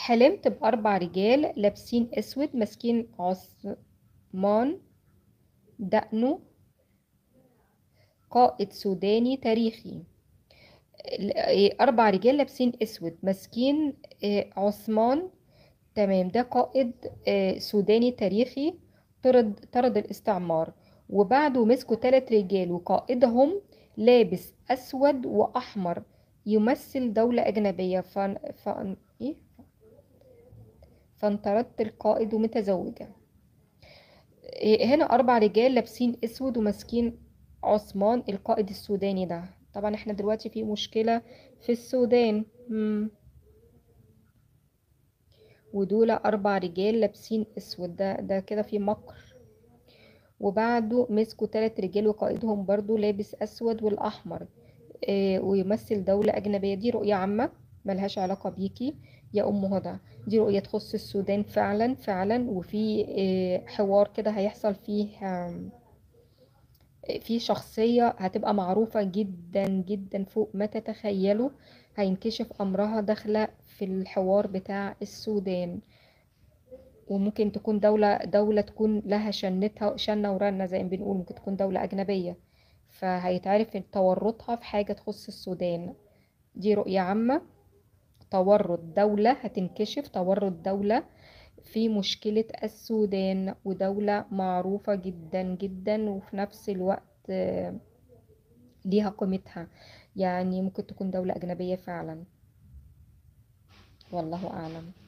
حلمت بأربع رجال لابسين أسود ماسكين عثمان دقنه قائد سوداني تاريخي ال- أربع رجال لابسين أسود ماسكين آه، عثمان تمام ده قائد آه، سوداني تاريخي طرد طرد الاستعمار وبعده مسكوا ثلاث رجال وقائدهم لابس أسود وأحمر يمثل دولة أجنبية فان فان إيه؟ فانطردت القائد ومتزوجة إيه، هنا أربع رجال لابسين أسود وماسكين عثمان القائد السوداني ده طبعا احنا دلوقتي في مشكلة في السودان مم. ودول أربع رجال لابسين أسود ده ده كده في مكر وبعده مسكوا تلات رجال وقائدهم برضو لابس أسود والأحمر آه، ويمثل دولة أجنبية دي رؤية عامة ملهاش علاقة بيكي يا أم هدى دي رؤية تخص السودان فعلا فعلا وفي آه، حوار كده هيحصل فيه آم، في شخصية هتبقى معروفة جدا جدا فوق ما تتخيلوا هينكشف أمرها داخلة في الحوار بتاع السودان وممكن تكون دولة دولة تكون لها شنتها شنة ورنة زي ما بنقول ممكن تكون دولة أجنبية فهيتعرف تورطها في حاجة تخص السودان دي رؤية عامة تورط دولة هتنكشف تورط دولة في مشكلة السودان ودولة معروفة جدا جدا وفي نفس الوقت آه، ليها قيمتها يعني ممكن تكون دولة أجنبية فعلا والله أعلم